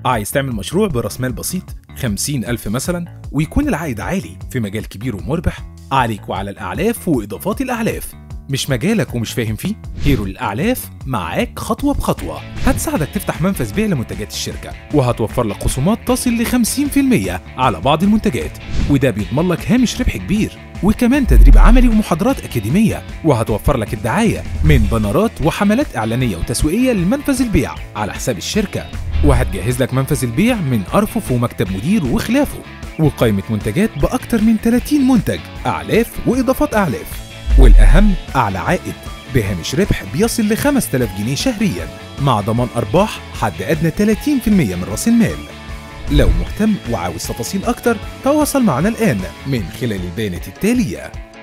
عايز تعمل مشروع براس مال بسيط 50 ألف مثلا ويكون العائد عالي في مجال كبير ومربح عليك وعلى الأعلاف وإضافات الأعلاف مش مجالك ومش فاهم فيه؟ هيرو الأعلاف معاك خطوة بخطوة هتساعدك تفتح منفذ بيع لمنتجات الشركة وهتوفر لك خصومات تصل ل 50% على بعض المنتجات وده بيضمن لك هامش ربح كبير وكمان تدريب عملي ومحاضرات أكاديمية وهتوفر لك الدعاية من بنرات وحملات إعلانية وتسويقية لمنفذ البيع على حساب الشركة وهتجهز لك منفذ البيع من أرفف ومكتب مدير وخلافه وقائمة منتجات بأكتر من 30 منتج أعلاف وإضافات أعلاف والأهم أعلى عائد بهامش ربح بيصل ل 5000 جنيه شهريا مع ضمان أرباح حد أدنى 30% من رأس المال لو مهتم وعاوز تفاصيل أكتر تواصل معنا الآن من خلال البيانات التالية